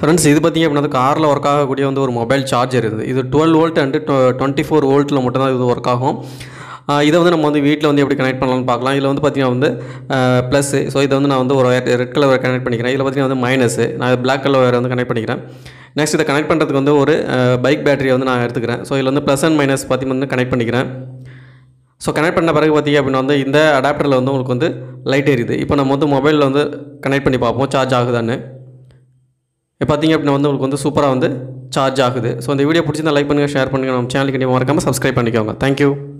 friends இது பார்த்திங்க அப்படின்னா காரில் ஒர்க் ஆகக்கூடிய வந்து ஒரு மொபைல் சார்ஜர் இது இது twelve volt and twenty four வோல்ட்டில் மட்டும்தான் இது ஒர்க் ஆகும் ஆஹ் இதை வந்து நம்ம வந்து வீட்டில் வந்து எப்படி கனெக்ட் பண்ணலாம்னு பார்க்கலாம் இதில் வந்து பார்த்திங்கன்னா வந்து ப்ளஸ்ஸு ஸோ இதை வந்து நான் வந்து ஒரு ரெட் கலர் கனெக்ட் பண்ணிக்கிறேன் இதில் பார்த்திங்கன்னா வந்து மைனஸு நான் பிளாக் கலர் வேறு வந்து கனெக்ட் பண்ணிக்கிறேன் நெக்ஸ்ட் இதை கனெக்ட் பண்ணுறதுக்கு வந்து ஒரு பைக் பேட்டரியை வந்து நான் எடுத்துக்கிறேன் ஸோ இதில் வந்து ப்ளஸ் அண்ட் மைனஸ் பார்த்திங்கன்னா வந்து கனெக்ட் பண்ணிக்கிறேன் ஸோ கனெக்ட் பண்ண பிறகு பார்த்திங்க அப்படின்னா வந்து இந்த அடாப்டரில் வந்து உங்களுக்கு வந்து லைட் எரியுது இப்போ நம்ம வந்து மொபைலில் வந்து கனெக்ட் பண்ணி பார்ப்போம் சார்ஜ் ஆகுதான்னு இப்போ பார்த்திங்க அப்படின்னா வந்து உங்களுக்கு வந்து சூப்பராக வந்து சார்ஜ் ஆகுது ஸோ இந்த வீடியோ பிடிச்சிருந்தா லைக் பண்ணுங்கள் ஷேர் பண்ணுங்கள் நம்ம சேனலுக்கு நீங்கள் மறக்காமல் சப்ஸ்கிரைப் பண்ணிக்கோங்க தேங்க்யூ